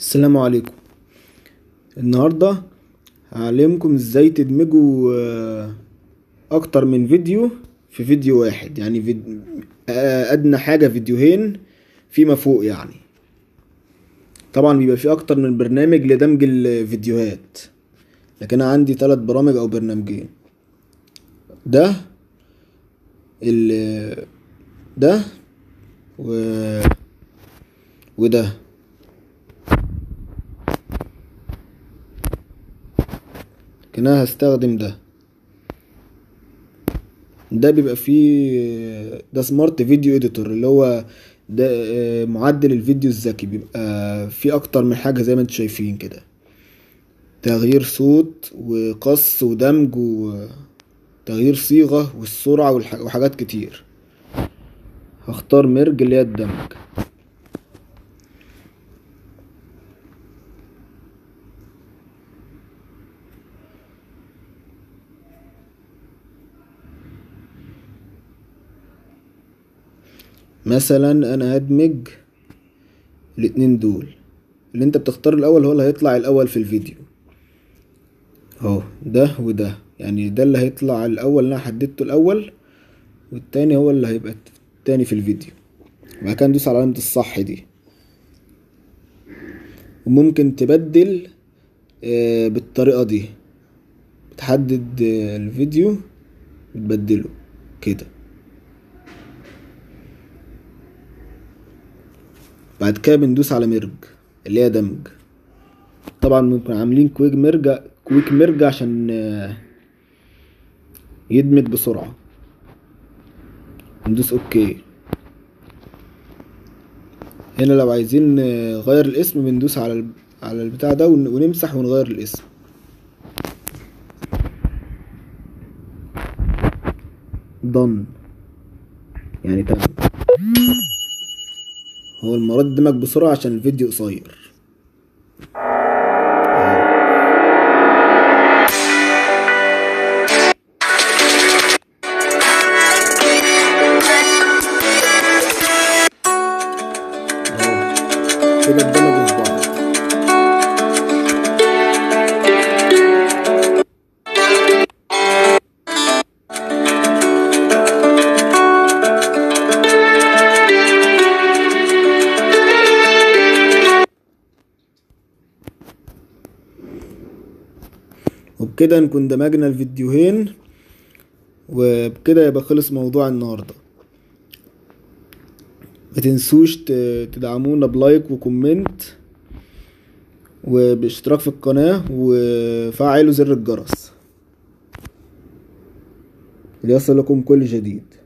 السلام عليكم النهاردة هعلمكم ازاي تدمجوا آه، اكتر من فيديو في فيديو واحد يعني فيد... آه، ادنى حاجة فيديوهين فيما فوق يعني طبعا بيبقى في اكتر من برنامج لدمج الفيديوهات لكن انا عندي ثلاث برامج او برنامجين ده ال ده و وده لكن انا هستخدم ده ده بيبقى فيه ده سمارت فيديو اديتور اللي هو ده آه، معدل الفيديو الذكي بيبقى فيه اكتر من حاجة زي ما انتم شايفين كده تغيير صوت وقص ودمج وتغيير صيغة والسرعة والح- وحاجات كتير هختار ميرج اللي هي الدمج مثلا انا هدمج الاتنين دول اللي انت بتختار الاول هو اللي هيطلع الاول في الفيديو اهو ده وده يعني ده اللي هيطلع الاول اللي انا حددته الاول والتاني هو اللي هيبقى التاني في الفيديو وبعد كده ندوس على علامة الصح دي وممكن تبدل آه، بالطريقة دي بتحدد آه، الفيديو بتبدله كده بعد كده بندوس على ميرج اللي هي دمج طبعا ممكن عاملين كويك ميرج كويك ميرج عشان آه، يدمج بسرعة ندوس اوكي هنا لو عايزين نغير الاسم بندوس على ال- على البتاع ده ون- ونمسح ونغير الاسم done يعني تمام هو المرة دي دمج بسرعة عشان الفيديو قصير أهو. كده اندمجوا في بعض وبكده نكون دمجنا الفيديوهين وبكده يبقى خلص موضوع النهارده ما تنسوش ت- تدعمونا بلايك وكومنت وباشتراك في القناة وفعلوا زر الجرس ليصل لكم كل جديد